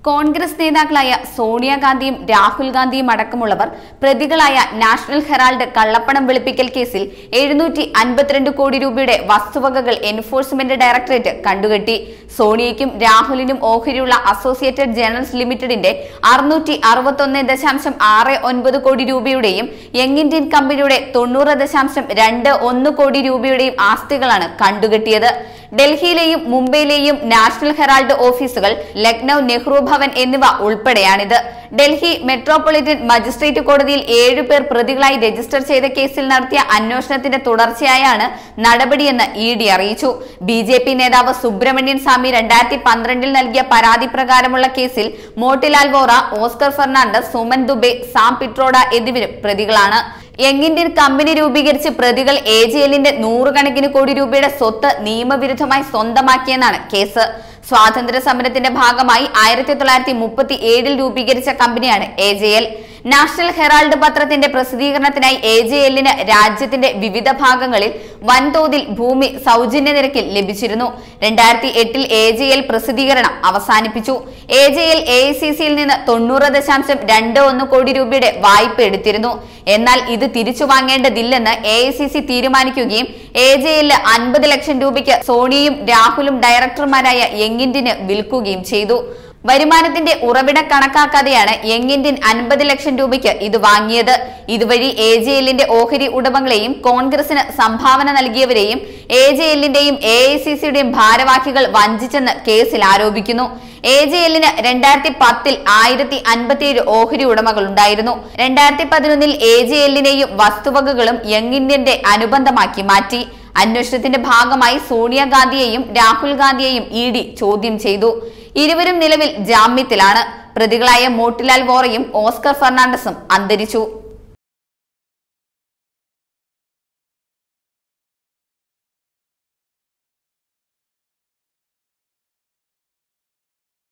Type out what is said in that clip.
കോൺഗ്രസ് നേതാക്കളായ സോണിയാഗാന്ധിയും രാഹുൽ ഗാന്ധിയും അടക്കമുള്ളവർ പ്രതികളായ നാഷണൽ ഹെറാൾഡ് കള്ളപ്പണം വെളുപ്പിക്കൽ കേസിൽ എഴുന്നൂറ്റി അൻപത്തിരണ്ട് കോടി രൂപയുടെ വസ്തുവകകൾ എൻഫോഴ്സ്മെന്റ് ഡയറക്ടറേറ്റ് കണ്ടുകെട്ടി സോണിയയ്ക്കും രാഹുലിനും ഓഹരിയുള്ള അസോസിയേറ്റഡ് ജേർണൽസ് ലിമിറ്റഡിന്റെ അറുന്നൂറ്റി അറുപത്തൊന്ന് ദശാംശം ആറ് ഒൻപത് കോടി രൂപയുടെയും യങ് ഇന്ത്യൻ കമ്പനിയുടെ തൊണ്ണൂറ് ദശാംശം രണ്ട് ഒന്ന് കോടി രൂപയുടെയും ആസ്തികളാണ് കണ്ടുകെട്ടിയത് ഡൽഹിയിലെയും മുംബൈയിലെയും നാഷണൽ ഹെറാൾഡ് ഓഫീസുകൾ ലക്നൌ നെഹ്റു ഭവൻ എന്നിവ ഉൾപ്പെടെയാണിത് ഡൽഹി മെട്രോപൊളിറ്റൻ മജിസ്ട്രേറ്റ് കോടതിയിൽ ഏഴു പേർ പ്രതികളായി രജിസ്റ്റർ ചെയ്ത കേസിൽ നടത്തിയ അന്വേഷണത്തിന്റെ തുടർച്ചയായാണ് നടപടിയെന്ന് ഇ ഡി അറിയിച്ചു ബി ജെ പി നേതാവ് സുബ്രഹ്മണ്യൻ സ്വാമി രണ്ടായിരത്തി പന്ത്രണ്ടിൽ നൽകിയ പരാതി പ്രകാരമുള്ള കേസിൽ മോട്ടിലാൽ വോറ ഓസ്കർ ഫെർണാണ്ടസ് സുമൻ ദുബെ സാം പിട്രോഡ എന്നിവരും പ്രതികളാണ് യങ് ഇന്ത്യൻ കമ്പനി രൂപീകരിച്ച് പ്രതികൾ എ ജി എല്ലിന്റെ നൂറുകണക്കിന് കോടി രൂപയുടെ സ്വത്ത് നിയമവിരുദ്ധമായി സ്വന്തമാക്കിയെന്നാണ് കേസ് സ്വാതന്ത്ര്യ സമരത്തിന്റെ ഭാഗമായി ആയിരത്തി തൊള്ളായിരത്തി മുപ്പത്തി ഏഴിൽ രൂപീകരിച്ച കമ്പനിയാണ് A J L National Herald പത്രത്തിന്റെ പ്രസിദ്ധീകരണത്തിനായി എ ജെ എല്ലിന് രാജ്യത്തിന്റെ വിവിധ ഭാഗങ്ങളിൽ വൻതോതിൽ ഭൂമി സൗജന്യ നിരക്കിൽ ലഭിച്ചിരുന്നു രണ്ടായിരത്തി എട്ടിൽ എ ജെ എൽ പ്രസിദ്ധീകരണം അവസാനിപ്പിച്ചു A J L A I C സിയിൽ നിന്ന് തൊണ്ണൂറ് ദശാംശം രണ്ട് ഒന്ന് കോടി രൂപയുടെ വായ്പ എടുത്തിരുന്നു എന്നാൽ ഇത് തിരിച്ചു വാങ്ങേണ്ടതില്ലെന്ന് എ ഐ സി സി തീരുമാനിക്കുകയും എ ജെ എല്ലിന് അൻപത് ലക്ഷം രൂപയ്ക്ക് സോണിയും രാഹുലും ഡയറക്ടർമാരായ യങ് ഇന്ത്യന് വിൽക്കുകയും ചെയ്തു വരുമാനത്തിന്റെ ഉറവിടം കണക്കാക്കാതെയാണ് യങ് ഇന്ത്യൻ അൻപത് ലക്ഷം രൂപയ്ക്ക് ഇത് വാങ്ങിയത് ഇതുവഴി എ ജെ എല്ലിന്റെ ഓഹരി ഉടമകളെയും കോൺഗ്രസിന് സംഭാവന നൽകിയവരെയും എ ജെ എല്ലിന്റെയും എ ഐ സി സിയുടെയും ഭാരവാഹികൾ വഞ്ചിച്ചെന്ന് കേസിൽ ആരോപിക്കുന്നു എ ജെ എല്ലിന് രണ്ടായിരത്തി പത്തിൽ ആയിരത്തി അൻപത്തിയേഴ് ഓഹരി ഉടമകൾ ഉണ്ടായിരുന്നു രണ്ടായിരത്തി പതിനൊന്നിൽ എ ജെ എല്ലിനെയും വസ്തുവകകളും യങ് ഇന്ത്യന്റെ അനുബന്ധമാക്കി മാറ്റി അന്വേഷണത്തിന്റെ ഭാഗമായി സോണിയാഗാന്ധിയെയും രാഹുൽ ഗാന്ധിയെയും ഇ ഡി ചോദ്യം ചെയ്തു ഇരുവരും നിലവിൽ ജാമ്യത്തിലാണ് പ്രതികളായ മോട്ടിലാൽ വോറയും ഓസ്കർ ഫെർണാണ്ടസും അന്തരിച്ചു